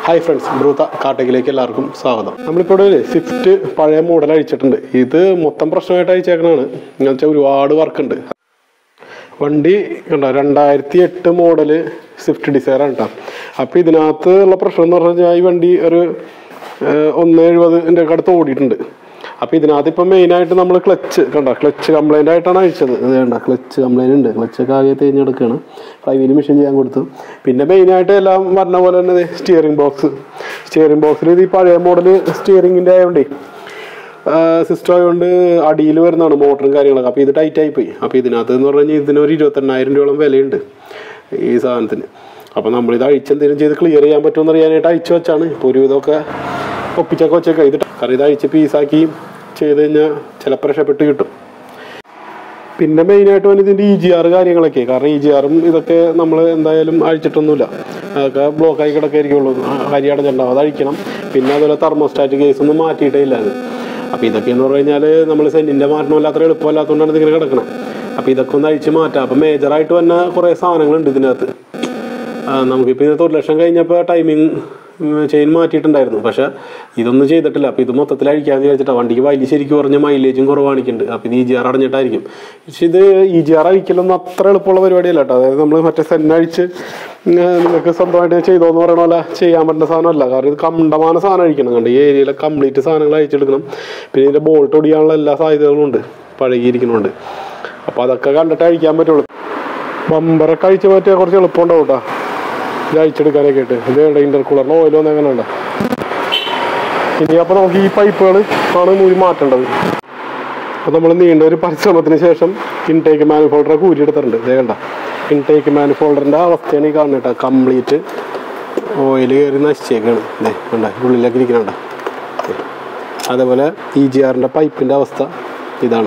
hi friends ബ്രൂത്ത കാട്ടകിലേക്ക് എല്ലാവർക്കും സ്വാഗതം നമ്മളിപ്പോൾ ഇവിടെ ഒരു സ്വിഫ്റ്റ് പഴയ മോഡൽ അഴിച്ചിട്ടുണ്ട് ഇത് മൊത്തം പ്രശ്നമായിട്ട് അയച്ചേക്കണാണ് എന്ന് വെച്ചാൽ ഒരുപാട് വർക്ക് ഉണ്ട് വണ്ടി കണ്ടോ രണ്ടായിരത്തി എട്ട് മോഡല് സ്വിഫ്റ്റ് ഡിസയർ ആണ് കേട്ടോ അപ്പോൾ ഇതിനകത്ത് ഉള്ള പ്രശ്നം എന്ന് പറഞ്ഞു കഴിഞ്ഞാൽ ഈ വണ്ടി ഒരു ഏഹ്, ഒന്ന് എഴുപതിൻ്റെ ഒക്കെ അടുത്ത് ഓടിയിട്ടുണ്ട് അപ്പോൾ ഇതിനകത്ത് ഇപ്പം മെയിനായിട്ട് നമ്മൾ ക്ലച്ച് കണ്ടോ ക്ലച്ച് കംപ്ലൈൻ്റ് ആയിട്ടാണ് അയച്ചത് ഇത് വേണ്ട ക്ലച്ച് കംപ്ലൈൻറ്റ് ഉണ്ട് ക്ലച്ചൊക്കെ ആകെ തേഞ്ഞെടുക്കുകയാണ് ഫ്ലൈവീൽ മെഷീൻ ചെയ്യാൻ കൊടുത്തു പിന്നെ മെയിനായിട്ട് എല്ലാം പറഞ്ഞ പോലെ തന്നെ സ്റ്റിയറിംഗ് ബോക്സ് സ്റ്റിയറിംഗ് ബോക്സിൽ ഇത് ഈ പഴയ മോഡൽ സ്റ്റിയറിങ്ങിൻ്റെ ആയതുകൊണ്ടേ സിസ്റ്റം ആയതുകൊണ്ട് അടിയിൽ വരുന്നതാണ് മോട്ടറും കാര്യങ്ങളൊക്കെ അപ്പോൾ ഇത് ടൈറ്റ് ആയി പോയി അപ്പോൾ ഇതിനകത്ത് എന്ന് പറഞ്ഞു കഴിഞ്ഞാൽ ഇതിനൊരു ഇരുപത്തെണ്ണായിരം രൂപയോളം വിലയുണ്ട് ഈ സാധനത്തിന് അപ്പോൾ നമ്മളിത് അഴിച്ചെന്തെങ്കിലും ചെയ്ത് ക്ലിയർ ചെയ്യാൻ പറ്റുമെന്ന് അറിയാനായിട്ട് അയച്ചു വെച്ചാണ് ഇപ്പോൾ ഒരു ഇതൊക്കെ ഒപ്പിച്ചൊക്കെ വെച്ചേക്കാം ഇത് കാരണം ഇത് അഴിച്ച് പീസാക്കി ചെയ്ത് കഴിഞ്ഞാൽ ചിലപ്പോൾ രക്ഷപ്പെട്ട് കിട്ടും പിന്നെ മെയിനായിട്ട് വന്ന് ഇതിൻ്റെ ഇ ജി ആർ കാര്യങ്ങളൊക്കെ കാരണം ഇ ജി ആറും ഇതൊക്കെ നമ്മൾ എന്തായാലും അഴിച്ചിട്ടൊന്നുമില്ല അതൊക്കെ ബ്ലോക്കായി കിടക്കായിരിക്കുള്ളൂ അരി അടഞ്ഞിട്ടുണ്ടാവും അത് അഴിക്കണം പിന്നെ അതുപോലെ തെർമോസ്റ്റാറ്റ് കേസ് ഒന്നും മാറ്റിയിട്ടേ ഇല്ല അത് അപ്പോൾ ഇതൊക്കെ എന്ന് പറഞ്ഞു കഴിഞ്ഞാൽ നമ്മൾ സെൻറ്റിൻ്റെ മാറ്റണമല്ല അത്ര എളുപ്പമല്ലാത്തതുകൊണ്ടാണ് ഇതിങ്ങനെ കിടക്കണം അപ്പോൾ ഇതൊക്കെ ഒന്ന് അഴിച്ച് മാറ്റാം അപ്പോൾ മേജറായിട്ട് തന്നെ കുറേ സാധനങ്ങളുണ്ട് ഇതിനകത്ത് ആ, നമുക്കിപ്പോൾ ഇതിനകത്ത് ഒരു ലക്ഷം കഴിഞ്ഞപ്പോൾ ടൈമിങ് ചെയിൻ മാറ്റിയിട്ടുണ്ടായിരുന്നു പക്ഷേ ഇതൊന്നും ചെയ്തിട്ടില്ല അപ്പോൾ ഇത് മൊത്തത്തിൽ അഴിക്കാമെന്ന് വിചാരിച്ചിട്ടാണ് വണ്ടിക്ക് വലിയ ശരിക്കും പറഞ്ഞ മൈലേജും കുറവ് കാണിക്കുന്നുണ്ട് അപ്പോൾ ഇത് ഇ ജി ആർ അടഞ്ഞിട്ടായിരിക്കും പക്ഷേ ഇത് ഇ ജി ആർ അഴിക്കലൊന്നും അത്ര എളുപ്പമുള്ള പരിപാടിയല്ല കേട്ടോ അതായത് നമ്മൾ മറ്റേ സെൻ അഴിച്ച് ഇങ്ങനെ നിങ്ങൾക്ക് സ്വന്തമായിട്ട് ചെയ്തോന്ന് പറയണ പോലെ ചെയ്യാൻ പറ്റുന്ന സാധനമല്ല കാരണം ഇത് കണ്ടമാന സാധനം അഴിക്കണം കണ്ട് ഈ ഏരിയയിലെ കംപ്ലീറ്റ് സാധനങ്ങൾ അഴിച്ചെടുക്കണം പിന്നെ ഇതിൻ്റെ ബോൾട്ട് ഒടിയാനുള്ള എല്ലാ സാധ്യതകളും ഉണ്ട് പഴകിയിരിക്കുന്നുണ്ട് അപ്പോൾ അതൊക്കെ കണ്ടിട്ട് അഴിക്കാൻ പറ്റുള്ളൂ ബമ്പറൊക്കെ അഴിച്ച് മാറ്റിയാൽ കുറച്ച് എളുപ്പമുണ്ടാവും കേട്ടോ ഇത് അഴിച്ചെടുക്കാനൊക്കെ ആയിട്ട് ഇത് ഇന്റർകൂളറിന് ഓയിൽ വന്ന് എങ്ങനെ ഉണ്ട് ഇനി അപ്പോൾ നമുക്ക് ഈ പൈപ്പുകൾ ആണ് മൂരി മാറ്റേണ്ടത് അപ്പോൾ നമ്മൾ നീണ്ട ഒരു പരിശ്രമത്തിന് ശേഷം ഇൻടേക്ക് മാനുഫോൾഡറെ കൂരിയെടുത്തിട്ടുണ്ട് ഇതേ കണ്ട ഇൻടേക്ക് മാനുഫോൾഡറിൻ്റെ അവസ്ഥയാണ് ഈ കാണുന്നത് കേട്ടോ കംപ്ലീറ്റ് ഓയിൽ കയറി നശിച്ചേക്കാണ് ഇതേ കണ്ട ഉള്ളിലേക്ക് ഇരിക്കണണ്ട അതേപോലെ ഇ ജി ആറിൻ്റെ പൈപ്പിൻ്റെ അവസ്ഥ ഇതാണ്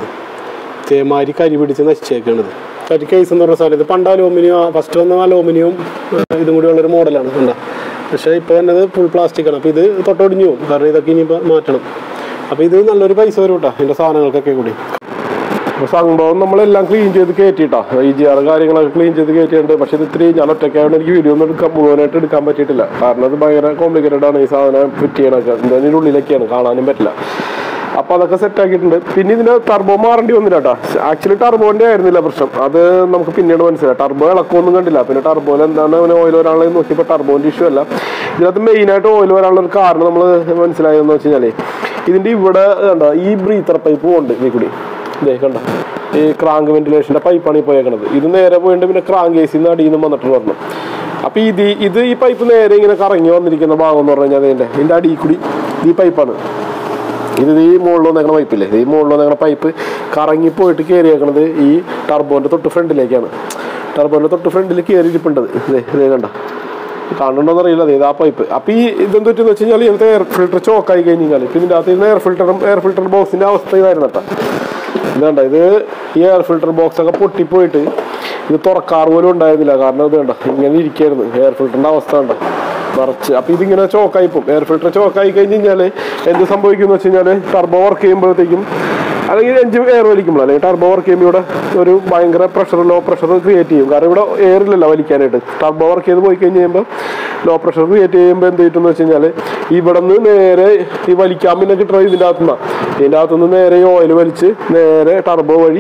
തേമാരി കരി പിടിച്ച് നശിച്ചേക്കാണിത് കരി കേസ് എന്ന് പറഞ്ഞ സാധനം ഇത് പണ്ട് അലൂമിനിയം ഫസ്റ്റ് വന്ന അലൂമിനിയം ഇതും കൂടി ഉള്ളൊരു മോഡലാണ് കണ്ട പക്ഷേ ഇപ്പോൾ തന്നെ ഇത് ഫുൾ പ്ലാസ്റ്റിക് ആണ് അപ്പോൾ ഇത് തൊട്ടൊടിഞ്ഞു പോകും കാരണം ഇതൊക്കെ ഇനിയിപ്പോൾ മാറ്റണം അപ്പോൾ ഇത് നല്ലൊരു പൈസ വരും കേട്ടോ ഇതിൻ്റെ സാധനങ്ങൾക്കൊക്കെ കൂടി അപ്പോൾ സംഭവം നമ്മളെല്ലാം ക്ലീൻ ചെയ്ത് കയറ്റിയിട്ടാ ഈ ജി ആർ കാര്യങ്ങളൊക്കെ ക്ലീൻ ചെയ്ത് കയറ്റിയിട്ടുണ്ട് പക്ഷേ ഇത് ഇത്തിരി ഞാൻ ഒറ്റയ്ക്കായതുകൊണ്ട് എനിക്ക് വീഡിയോ ഒന്നും എടുക്കാൻ മുഴുവനായിട്ട് എടുക്കാൻ പറ്റിയിട്ടില്ല കാരണം അത് ഭയങ്കര കോംപ്ലിക്കേറ്റഡ് ആണ് ഈ സാധനം ഫിറ്റ് ചെയ്യണൊക്കെ എന്തായാലും ഉള്ളിലൊക്കെയാണ് കാണാനും പറ്റില്ല അപ്പൊ അതൊക്കെ സെറ്റ് ആക്കിയിട്ടുണ്ട് പിന്നെ ഇതിന് ടർബോ മാറേണ്ടി വന്നില്ല കേട്ടോ ആക്ച്വലി ടർബോന്റെ ആയിരുന്നില്ല പ്രശ്നം അത് നമുക്ക് പിന്നീട് മനസ്സിലായി ടർബോ ഇളക്കമൊന്നും കണ്ടില്ല പിന്നെ ടർബോയിൽ എന്താണ് ഓയിൽ വരാനുള്ളത് നോക്കിയപ്പോൾ ടർബോന്റെ ഇഷ്യൂ അല്ല ഇതിനകത്ത് മെയിൻ ആയിട്ട് ഓയിൽ വരാനുള്ള ഒരു കാരണം നമ്മൾ മനസ്സിലായതെന്ന് വെച്ച് കഴിഞ്ഞാല് ഇതിന്റെ ഇവിടെ കണ്ടോ ഈ ബ്രീത്തർ പൈപ്പ് ഉണ്ട് ഇതിൽ കൂടി ഇതേ കണ്ടോ ഈ ക്രാങ്ക് വെന്റിലേഷന്റെ പൈപ്പാണ് ഈ പോയേക്കണത് ഇത് നേരെ പോയിട്ട് പിന്നെ ക്രാങ്ക് ഏസിൽ നിന്ന് അടിയിൽ നിന്ന് വന്നിട്ട് പറഞ്ഞു അപ്പൊ ഇത് ഇത് ഈ പൈപ്പ് നേരെ ഇങ്ങനെ കറങ്ങി വന്നിരിക്കുന്ന ഭാഗം എന്ന് പറഞ്ഞു കഴിഞ്ഞാൽ ഇതിന്റെ ഇതിന്റെ അടിയിൽ കൂടി ഈ പൈപ്പാണ് ഇത് ഈ മുകളിൽ വന്നേക്കണ പൈപ്പില്ലേ ഈ മുകളിൽ വന്നേക്കണ പൈപ്പ് കറങ്ങി പോയിട്ട് കയറിയേക്കണത് ഈ ടർബോന്റെ തൊട്ട് ഫ്രണ്ടിലേക്കാണ് ടർബോന്റെ തൊട്ട് ഫ്രണ്ടിൽ കയറി ഇരിപ്പുണ്ടത് ഇതേ ഇതേ കണ്ട കാണുന്നുണ്ടോന്ന് അറിയില്ല അതെ ആ പൈപ്പ് അപ്പൊ ഈ ഇതെന്ത് പറ്റുന്ന വെച്ച് കഴിഞ്ഞാൽ ഇതിനകത്ത് എയർ ഫിൽറ്റർ ചോക്കായി കഴിഞ്ഞാൽ പിന്നെ ഇതിന്റെ അകത്ത് എയർ ഫിൽറ്ററും എയർ ഫിൽറ്റർ ബോക്സിന്റെ അവസ്ഥ ഇതായിരുന്നു കേട്ടോ ഇതുണ്ട ഇത് ഈ എയർ ഫിൽറ്റർ ബോക്സ് ഒക്കെ പൊട്ടിപ്പോയിട്ട് ഇത് തുറക്കാറ് പോലും ഉണ്ടായിരുന്നില്ല കാരണം ഇത് കണ്ട ഇങ്ങനെ ഇരിക്കായിരുന്നു എയർ ഫിൽറ്ററിന്റെ അവസ്ഥ കണ്ട നിറച്ച് അപ്പൊ ഇതിങ്ങനെ ചോക്കായി പോകും എയർ ഫിൽറ്റർ ചോക്കായി കഴിഞ്ഞ് കഴിഞ്ഞാല് എന്ത് സംഭവിക്കും എന്ന് വെച്ച് കഴിഞ്ഞാല് ടർബോ വർക്ക് ചെയ്യുമ്പോഴത്തേക്കും അല്ലെങ്കിൽ എഞ്ചിൻ എയർ വലിക്കുമ്പോൾ അല്ലെങ്കിൽ ടർബോ വർക്ക് ചെയ്യുമ്പോൾ ഇവിടെ ഒരു ഭയങ്കര പ്രഷർ ലോ പ്രഷർ ക്രിയേറ്റ് ചെയ്യും കാരണം ഇവിടെ എയർ ഇല്ലല്ലോ വലിക്കാനായിട്ട് ടർബോ വർക്ക് ചെയ്ത് പോയി കഴിഞ്ഞ് കഴിയുമ്പോൾ ലോ പ്രഷർ ക്രിയേറ്റ് ചെയ്യുമ്പോൾ എന്ത് ചെയ്തിട്ടെന്ന് വെച്ച് കഴിഞ്ഞാൽ ഇവിടെ നിന്ന് നേരെ ഈ വലിക്കാൻ പിന്നെ കിട്ടുന്നത് ഇതിൻ്റെ അകത്തുനിന്നാണ് ഇതിൻ്റെ അകത്തുനിന്ന് നേരെ ഈ ഓയിൽ വലിച്ച് നേരെ ടർബോ വഴി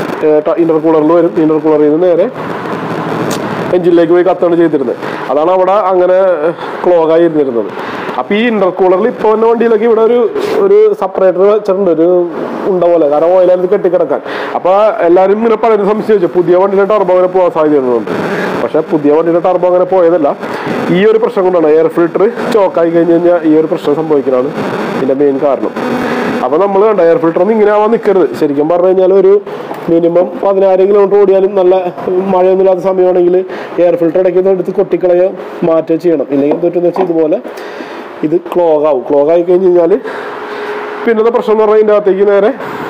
ഇന്റർ കൂളറിൽ വരും ഇന്റർ കൂളറിൽ നിന്ന് നേരെ എഞ്ചിനിലേക്ക് പോയി കത്താണ് ചെയ്തിരുന്നത് അതാണ് അവിടെ അങ്ങനെ ക്ലോഗ് ആയി ഇരുന്നിരുന്നത് അപ്പൊ ഈ ഇന്റർ കൂളറിൽ ഇപ്പൊ വന്ന വണ്ടിയിലൊക്കെ ഇവിടെ ഒരു ഒരു സെപ്പറേറ്റർ വെച്ചിട്ടുണ്ട് ഒരു ഉണ്ട പോലെ കാരണം ഓയിലത് കെട്ടിക്കിടക്കാൻ അപ്പൊ എല്ലാവരും ഇങ്ങനെ പലരും സംശയിച്ചു പുതിയ വണ്ടിയുടെ ടർബോ അങ്ങനെ പോകാൻ സാധ്യതയുണ്ട് പക്ഷെ പുതിയ വണ്ടിയുടെ ടർബോ അങ്ങനെ പോയതല്ല ഈ ഒരു പ്രശ്നം കൊണ്ടാണ് എയർ ഫിൽറ്റർ ചോക്കായി കഴിഞ്ഞ് കഴിഞ്ഞാൽ ഈ ഒരു പ്രശ്നം സംഭവിക്കുന്നതാണ് ഇതിന്റെ മെയിൻ കാരണം അപ്പൊ നമ്മൾ കണ്ട എയർ ഫിൽറ്റർ ഒന്നും ഇങ്ങനെ ആവാൻ നിൽക്കരുത് ശരിക്കും പറഞ്ഞു കഴിഞ്ഞാൽ ഒരു മിനിമം പതിനായിരം കിലോമീറ്റർ ഓടിയാലും നല്ല മഴയൊന്നുമില്ലാത്ത സമയമാണെങ്കിൽ എയർ ഫിൽറ്റർ ഇടയ്ക്ക് ഒന്ന് എടുത്ത് കൊട്ടിക്കളയോ മാറ്റുകയോ ചെയ്യണം ഇല്ലെങ്കിൽ എന്തൊറ്റെന്ന് വെച്ചാൽ ഇതുപോലെ ഇത് ക്ലോഗ് ആവും ക്ലോഗ് ആയി കഴിഞ്ഞ് കഴിഞ്ഞാൽ പിന്നത്തെ പ്രശ്നം എന്ന് പറഞ്ഞാൽ ഇതിൻ്റെ അകത്തേക്ക് നേരെ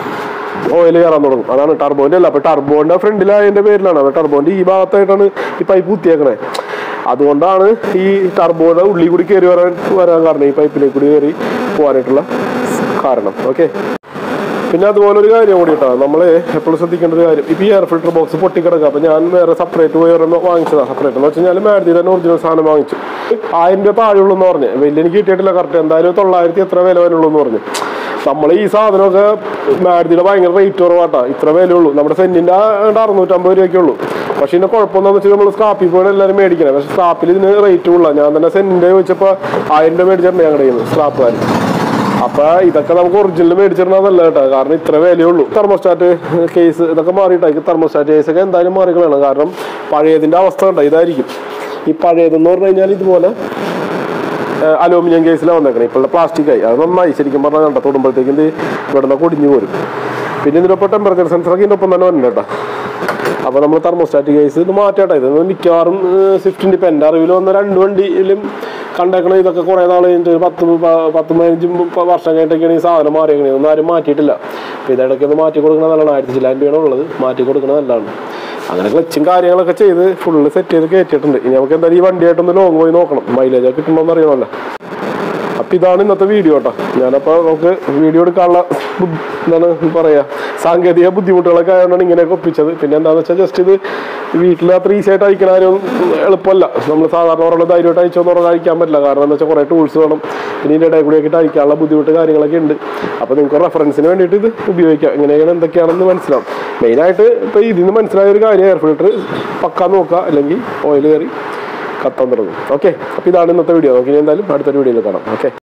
ഓയിൽ കയറാൻ തുടങ്ങും അതാണ് ടർബോന്റെ അല്ല അപ്പൊ ടർബോന്റെ ഫ്രണ്ടിലായതിന്റെ പേരിലാണ് അത് ടർബോന്റെ ഈ ഭാഗത്തായിട്ടാണ് ഈ പൈപ്പ് കുത്തിയേക്കണേ അതുകൊണ്ടാണ് ഈ ടർബോയുടെ ഉള്ളിൽ കൂടി കയറി വരാൻ വരാൻ കാരണം ഈ പൈപ്പിലേക്ക് കൂടി കയറി പോകാനായിട്ടുള്ള കാരണം ഓക്കെ പിന്നെ അതുപോലെ ഒരു കാര്യം കൂടി കേട്ടോ നമ്മൾ എപ്പോഴും ശ്രദ്ധിക്കേണ്ട ഒരു കാര്യം ഇപ്പോൾ ഈ എയർ ഫിൽറ്റർ ബോക്സ് പൊട്ടിക്കിടക്കുക അപ്പോൾ ഞാൻ വേറെ സെപ്പറേറ്റ് പോയി ഒരെണ്ണം വാങ്ങിച്ചതാണ് സെപ്പറേറ്റ് എന്ന് വെച്ച് കഴിഞ്ഞാൽ മാരുതിയുടെ തന്നെ ഒറിജിനൽ സാധനം വാങ്ങിച്ചു ആയിരം രൂപ താഴെയുള്ളൂ എന്ന് പറഞ്ഞ് വലിയ എനിക്ക് കിട്ടിയിട്ടില്ല കറക്റ്റ് എന്തായാലും തൊള്ളായിരത്തി എത്ര വില വരുള്ളൂ എന്ന് പറഞ്ഞു നമ്മൾ ഈ സാധനമൊക്കെ മാരുതിയുടെ ഭയങ്കര റേറ്റ് കുറവാട്ടാ ഇത്ര വിലയുള്ളൂ നമ്മുടെ സെന്റിന്റെ അറുന്നൂറ്റമ്പത് രൂപയ്ക്കേ ഉള്ളൂ പക്ഷെ ഇതിന്റെ കുഴപ്പമെന്താന്ന് വെച്ചാൽ നമ്മൾ സ്കാപ്പിൽ പോയി എല്ലാവരും മേടിക്കണം പക്ഷെ സ്കാപ്പിൽ ഇതിന് റേറ്റ് ഉള്ള ഞാൻ തന്നെ സെന്റിന്റെ ചോദിച്ചപ്പോൾ ആയിരം രൂപ മേടിച്ചിട്ടുണ്ട് ഞങ്ങളുടെ കയ്യിൽ നിന്ന് സ്ക്രാപ്പുകാർ അപ്പൊ ഇതൊക്കെ നമുക്ക് ഒറിജിനൽ മേടിച്ചിരുന്നതല്ല കേട്ടോ കാരണം ഇത്ര വിലയുള്ളൂ തെർമോസ്റ്റാറ്റ് കേസ് ഇതൊക്കെ മാറിയിട്ടായിരിക്കും തെർമോസ്റ്റാറ്റ് കേസ് ഒക്കെ എന്തായാലും മാറിക്കളയാണ് കാരണം പഴയതിന്റെ അവസ്ഥ ഉണ്ടോ ഇതായിരിക്കും ഈ പഴയതെന്ന് പറഞ്ഞു കഴിഞ്ഞാൽ ഇതുപോലെ അലൂമിനിയം കേസിലാണ് വന്നേക്കണേ ഇപ്പോഴത്തെ പ്ലാസ്റ്റിക് ആയി അത് നന്നായി ശരിക്കും പറഞ്ഞാൽ കണ്ടോ തൊടുമ്പോഴത്തേക്കും ഇത് ഇവിടെ നിന്ന് കൊടിഞ്ഞു പോരും പിന്നെ ഇതിനൊപ്പം ടെമ്പറേച്ചർ സെൻസറൊക്കെ ഇതിൻ്റെ ഒപ്പം തന്നെ വരണം കേട്ടോ അപ്പോൾ നമ്മൾ തെർമോസ്റ്റാറ്റിക് കേസ് ഇത് മാറ്റാട്ടോ ഇത് മിക്കവാറും സ്വിഫ്റ്റിൻ്റെ ഇപ്പം എൻ്റെ അറിവിൽ വന്ന രണ്ട് വണ്ടിയിലും കണ്ടേക്കണ ഇതൊക്കെ കുറേ നാൾ കഴിഞ്ഞിട്ട് ഒരു പത്ത് പ- പത്ത് പതിനഞ്ച് മുപ്പത് വർഷം കഴിഞ്ഞിട്ടൊക്കെയാണ് ഈ സാധനം മാറിയേക്കണേ ഒന്നും ആരും മാറ്റിയിട്ടില്ല അപ്പോൾ ഇതിടയ്ക്ക് ഒന്ന് മാറ്റി കൊടുക്കണത് നല്ലതാണ് ആയിരത്തി ചില്ലായിരം രൂപയാണ് ഉള്ളത് മാറ്റി കൊടുക്കണത് നല്ലതാണ് അങ്ങനെ ക്ലച്ചും കാര്യങ്ങളൊക്കെ ചെയ്ത് ഫുള്ള് സെറ്റ് ചെയ്ത് കയറ്റിയിട്ടുണ്ട് ഇനി നമുക്ക് എന്തായാലും ഈ വണ്ടിയായിട്ടൊന്ന് ലോങ് പോയി നോക്കണം മൈലേജ് ഒക്കെ കിട്ടുമ്പോൾ അറിയണമല്ലോ അപ്പൊ ഇതാണ് ഇന്നത്തെ വീഡിയോ കേട്ടോ ഞാനപ്പോ നമുക്ക് വീഡിയോ എടുക്കാനുള്ള ബുദ്ധി- എന്താണ് പറയാ സാങ്കേതിക ബുദ്ധിമുട്ടുകളൊക്കെ ആയതുകൊണ്ടാണ് ഇങ്ങനെയൊക്കെ ഒപ്പിച്ചത് പിന്നെ എന്താണെന്ന് വെച്ചാൽ ജസ്റ്റ് ഇത് വീട്ടിൽ അത്ര ഈസി ആയിട്ട് അയക്കണ ആരും എളുപ്പമല്ല നമ്മൾ സാധാരണ ഒരെണ്ണം ധൈര്യമായിട്ട് അയച്ചോന്ന് പറഞ്ഞാൽ അയക്കാൻ പറ്റില്ല കാരണം എന്താ വെച്ചാൽ കുറേ ടൂൾസ് വേണം പിന്നെ ഇതിൻ്റെ ഇടയിൽ കൂടി ഒക്കെ അയക്കാനുള്ള ബുദ്ധിമുട്ട് കാര്യങ്ങളൊക്കെ ഉണ്ട് അപ്പോൾ നിങ്ങൾക്ക് റെഫറൻസിന് വേണ്ടിയിട്ട് ഇത് ഉപയോഗിക്കാം എങ്ങനെയാണ് എന്തൊക്കെയാണെന്ന് മനസ്സിലാവും മെയിനായിട്ട് ഇപ്പോൾ ഇതിന് മനസ്സിലായ ഒരു കാര്യം എയർ ഫിൽറ്റർ പക്കാൻ നോക്കുക അല്ലെങ്കിൽ ഓയിൽ കയറി കത്താൻ തുടങ്ങും ഓക്കെ അപ്പോൾ ഇതാണ് ഇന്നത്തെ വീഡിയോ നമുക്ക് ഇനി എന്തായാലും അടുത്തൊരു വീഡിയോയിൽ കാണാം ഓക്കെ